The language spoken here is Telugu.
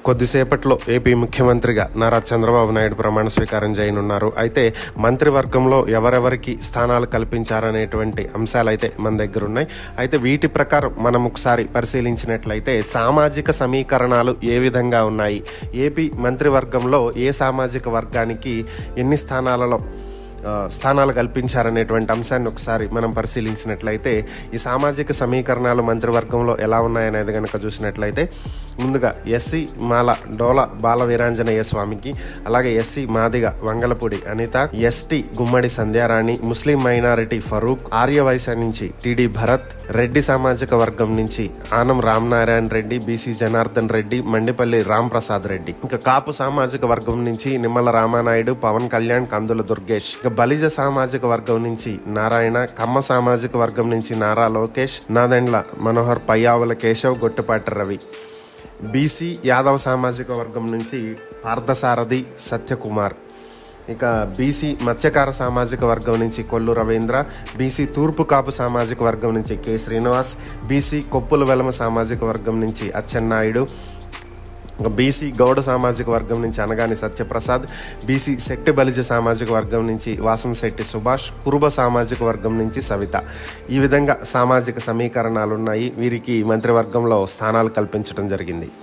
కొద్దిసేపట్లో ఏపీ ముఖ్యమంత్రిగా నారా చంద్రబాబు నాయుడు ప్రమాణ స్వీకారం చేయనున్నారు అయితే మంత్రివర్గంలో ఎవరెవరికి స్థానాలు కల్పించారనేటువంటి అంశాలు అయితే మన దగ్గర ఉన్నాయి అయితే వీటి ప్రకారం మనం ఒకసారి పరిశీలించినట్లయితే సామాజిక సమీకరణాలు ఏ విధంగా ఉన్నాయి ఏపీ మంత్రివర్గంలో ఏ సామాజిక వర్గానికి ఎన్ని స్థానాలలో ఆ, స్థానాలు కల్పించారనేటువంటి అంశాన్ని ఒకసారి మనం పరిశీలించినట్లయితే ఈ సామాజిక సమీకరణాలు మంత్రివర్గంలో ఎలా ఉన్నాయనేది కనుక చూసినట్లయితే ముందుగా ఎస్సీ మాల డోల బాల వీరాంజనేయ స్వామికి అలాగే SC Madiga Vangalapudi Anitha ST Gummadi Sandhyarani Muslim minority Farooq Aryavysya నుంచి టిడి భరత్ రెడ్డి సామాజిక వర్గం నుంచి ఆనం రామనారాయణ రెడ్డి బీసీ జనార్దన్ రెడ్డి మండిపల్లి రామ్ ప్రసాద్ రెడ్డి ఇంకా కాపు సామాజిక వర్గం నుంచి నిమ్మల రామానాయుడు పవన్ కళ్యాణ్ కందుల దుర్గేష్ ఇక బలిజ సామాజిక వర్గం నుంచి నారాయణ కమ్మ సామాజిక వర్గం నుంచి నారా లోకేష్ నాదెండ్ల మనోహర్ పయ్యావుల కేశవ్ గొట్టుపాటి రవి బీసీ యాదవ్ సామాజిక వర్గం నుంచి పార్థసారథి సత్యకుమార్ ఇక బీసీ మత్స్యకార సామాజిక వర్గం నుంచి కొల్లు రవీంద్ర బీసీ తూర్పు కాపు సామాజిక వర్గం నుంచి కె శ్రీనివాస్ బీసీ కొప్పుల వెలమ సామాజిక వర్గం నుంచి అచ్చెన్నాయుడు ఇక బీసీ గౌడ సామాజిక వర్గం నుంచి అనగాని సత్యప్రసాద్ బీసీ శెట్టి బలిజ సామాజిక వర్గం నుంచి వాసంశెట్టి సుభాష్ కురుబ సామాజిక వర్గం నుంచి సవిత ఈ విధంగా సామాజిక సమీకరణాలు ఉన్నాయి వీరికి మంత్రివర్గంలో స్థానాలు కల్పించడం జరిగింది